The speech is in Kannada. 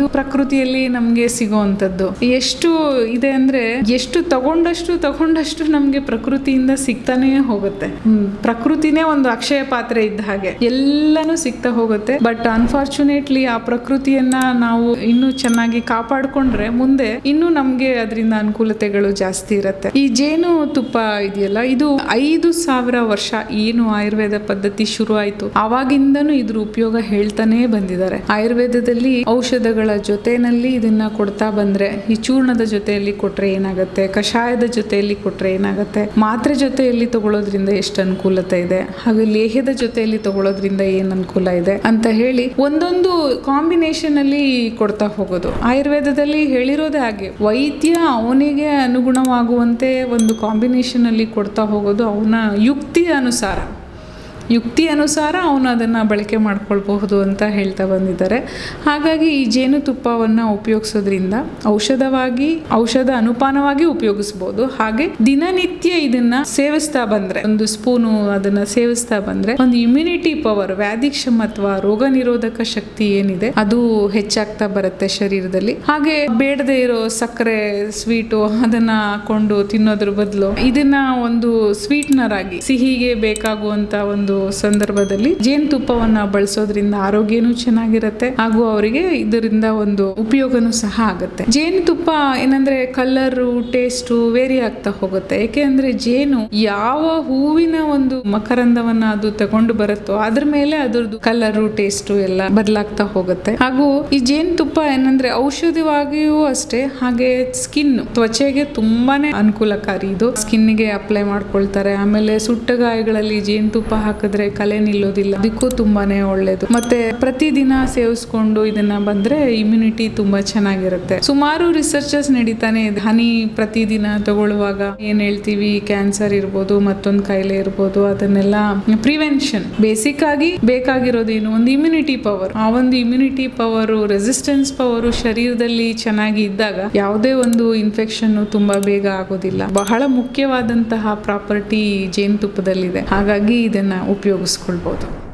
ಪ್ರಕೃತಿಯಲ್ಲಿ ನಮ್ಗೆ ಸಿಗೋವಂಥದ್ದು ಎಷ್ಟು ಇದೆ ಅಂದ್ರೆ ಎಷ್ಟು ತಗೊಂಡಷ್ಟು ತಗೊಂಡಷ್ಟು ನಮ್ಗೆ ಪ್ರಕೃತಿಯಿಂದ ಸಿಗ್ತಾನೆ ಹೋಗುತ್ತೆ ಹ್ಮ್, ಪ್ರಕೃತಿನೇ ಒಂದು ಅಕ್ಷಯ ಪಾತ್ರೆ ಇದ್ದ ಹಾಗೆ ಎಲ್ಲಾನು ಸಿಗ್ತಾ ಹೋಗುತ್ತೆ ಬಟ್ ಅನ್ಫಾರ್ಚುನೇಟ್ಲಿ ಆ ಪ್ರಕೃತಿಯನ್ನ ನಾವು ಇನ್ನೂ ಚೆನ್ನಾಗಿ ಕಾಪಾಡ್ಕೊಂಡ್ರೆ ಮುಂದೆ ಇನ್ನೂ ನಮ್ಗೆ ಅದರಿಂದ ಅನುಕೂಲತೆಗಳು ಜಾಸ್ತಿ ಇರುತ್ತೆ ಈ ಜೇನು ತುಪ್ಪ ಇದೆಯಲ್ಲ ಇದು ಐದು ಸಾವಿರ ವರ್ಷ ಏನು ಆಯುರ್ವೇದ ಪದ್ಧತಿ ಶುರು ಆಯ್ತು ಆವಾಗಿಂದನೂ ಇದ್ರ ಉಪಯೋಗ ಹೇಳ್ತಾನೆ ಬಂದಿದ್ದಾರೆ ಆಯುರ್ವೇದದಲ್ಲಿ ಔಷಧಗಳ ಜೊತೆನಲ್ಲಿ ಇದನ್ನ ಕೊಡ್ತಾ ಬಂದ್ರೆ ಈ ಚೂರ್ಣದ ಜೊತೆಯಲ್ಲಿ ಕೊಟ್ರೆ ಏನಾಗುತ್ತೆ ಕಷಾಯದ ಜೊತೆಯಲ್ಲಿ ಕೊಟ್ರೆ ಏನಾಗುತ್ತೆ ಮಾತ್ರೆ ಜೊತೆಯಲ್ಲಿ ತಗೊಳ್ಳೋದ್ರಿಂದ ಎಷ್ಟು ಅನುಕೂಲತೆ ಇದೆ ಹಾಗೆ ಲೇಹ್ಯದ ಜೊತೆಯಲ್ಲಿ ತಗೊಳ್ಳೋದ್ರಿಂದ ಏನ್ ಅನುಕೂಲ ಇದೆ ಅಂತ ಹೇಳಿ ಒಂದೊಂದು ಕಾಂಬಿನೇಷನ್ ಅಲ್ಲಿ ಕೊಡ್ತಾ ಹೋಗೋದು ಆಯುರ್ವೇದದಲ್ಲಿ ಹೇಳಿರೋದೇ ಹಾಗೆ ವೈದ್ಯ ಅವನಿಗೆ ಅನುಗುಣವಾಗುವಂತೆ ಒಂದು ಕಾಂಬಿನೇಷನ್ ಅಲ್ಲಿ ಕೊಡ್ತಾ ಹೋಗೋದು ಅವನ ಯುಕ್ತಿ ಅನುಸಾರ ಯುಕ್ತಿ ಅನುಸಾರ ಅವನು ಅದನ್ನು ಬಳಕೆ ಮಾಡ್ಕೊಳ್ಬಹುದು ಅಂತ ಹೇಳ್ತಾ ಬಂದಿದ್ದಾರೆ ಹಾಗಾಗಿ ಈ ಜೇನುತುಪ್ಪವನ್ನು ಉಪಯೋಗಿಸೋದ್ರಿಂದ ಔಷಧವಾಗಿ ಔಷಧ ಅನುಪಾನವಾಗಿ ಉಪಯೋಗಿಸ್ಬೋದು ಹಾಗೆ ದಿನನಿತ್ಯ ಇದನ್ನ ಸೇವಿಸ್ತಾ ಬಂದ್ರೆ ಒಂದು ಸ್ಪೂನು ಅದನ್ನ ಸೇವಿಸ್ತಾ ಬಂದ್ರೆ ಒಂದು ಇಮ್ಯುನಿಟಿ ಪವರ್ ವ್ಯಾಧಿ ಕ್ಷಮತ್ವ ರೋಗ ನಿರೋಧಕ ಶಕ್ತಿ ಏನಿದೆ ಅದು ಹೆಚ್ಚಾಗ್ತಾ ಬರುತ್ತೆ ಶರೀರದಲ್ಲಿ ಹಾಗೆ ಬೇಡದೆ ಇರೋ ಸಕ್ಕರೆ ಸ್ವೀಟು ಅದನ್ನ ಹಾಕೊಂಡು ತಿನ್ನೋದ್ರ ಬದಲು ಇದನ್ನ ಒಂದು ಸ್ವೀಟ್ನರ್ ಆಗಿ ಸಿಹಿಗೆ ಬೇಕಾಗುವಂತ ಒಂದು ಸಂದರ್ಭದಲ್ಲಿ ಜೇನುತುಪ್ಪವನ್ನ ಬಳಸೋದ್ರಿಂದ ಆರೋಗ್ಯನೂ ಚೆನ್ನಾಗಿರುತ್ತೆ ಹಾಗೂ ಅವರಿಗೆ ಇದರಿಂದ ಒಂದು ಉಪಯೋಗನೂ ಸಹ ಆಗುತ್ತೆ ಜೇನುತುಪ್ಪ ಏನಂದ್ರೆ ಕಲರು ಟೇಸ್ಟು ವೇರಿ ಆಗ್ತಾ ಹೋಗುತ್ತೆ ಯಾಕೆ ಅಂದ್ರೆ ಜೇನು ಯಾವ ಹೂವಿನ ಒಂದು ಮಕರಂದವನ್ನ ಅದು ತಗೊಂಡು ಬರುತ್ತೋ ಅದ್ರ ಮೇಲೆ ಅದ್ರದ್ದು ಕಲರು ಟೇಸ್ಟು ಎಲ್ಲ ಬದಲಾಗ್ತಾ ಹೋಗುತ್ತೆ ಹಾಗೂ ಈ ಜೇನುತುಪ್ಪ ಏನಂದ್ರೆ ಔಷಧಿವಾಗಿಯೂ ಅಷ್ಟೇ ಹಾಗೆ ಸ್ಕಿನ್ ತ್ವಚೆಗೆ ತುಂಬಾನೇ ಅನುಕೂಲಕಾರಿ ಇದು ಸ್ಕಿನ್ಗೆ ಅಪ್ಲೈ ಮಾಡ್ಕೊಳ್ತಾರೆ ಆಮೇಲೆ ಸುಟ್ಟ ಗಾಯಗಳಲ್ಲಿ ಜೇನುತುಪ್ಪ ಹಾಕಿದ್ರೆ ಕಲೆ ನಿಲ್ಲೋದಿಲ್ಲ ಅದಕ್ಕೂ ತುಂಬಾನೇ ಒಳ್ಳೇದು ಮತ್ತೆ ಪ್ರತಿದಿನ ಸೇವಿಸ್ಕೊಂಡು ಇದನ್ನ ಬಂದ್ರೆ ಇಮ್ಯುನಿಟಿ ತುಂಬಾ ಚೆನ್ನಾಗಿರುತ್ತೆ ಸುಮಾರು ರಿಸರ್ಚಸ್ ನಡೀತಾನೆ ಇದೆ ಹನಿ ಪ್ರತಿದಿನ ತಗೊಳ್ಳುವಾಗ ಏನ್ ಹೇಳ್ತೀವಿ ಕ್ಯಾನ್ಸರ್ ಇರ್ಬೋದು ಮತ್ತೊಂದು ಕಾಯಿಲೆ ಇರ್ಬೋದು ಅದನ್ನೆಲ್ಲ ಪ್ರಿವೆನ್ಷನ್ ಬೇಸಿಕ್ ಆಗಿ ಬೇಕಾಗಿರೋದೇನು ಒಂದು ಇಮ್ಯುನಿಟಿ ಪವರ್ ಆ ಒಂದು ಇಮ್ಯುನಿಟಿ ಪವರು ರೆಸಿಸ್ಟೆನ್ಸ್ ಪವರು ಶರೀರದಲ್ಲಿ ಚೆನ್ನಾಗಿ ಇದ್ದಾಗ ಯಾವುದೇ ಒಂದು ಇನ್ಫೆಕ್ಷನ್ ತುಂಬಾ ಬೇಗ ಆಗೋದಿಲ್ಲ ಬಹಳ ಮುಖ್ಯವಾದಂತಹ ಪ್ರಾಪರ್ಟಿ ಜೇನುತುಪ್ಪದಲ್ಲಿದೆ ಹಾಗಾಗಿ ಇದನ್ನ ಉಪಯೋಗಿಸ್ಕೊಳ್ಬಹುದು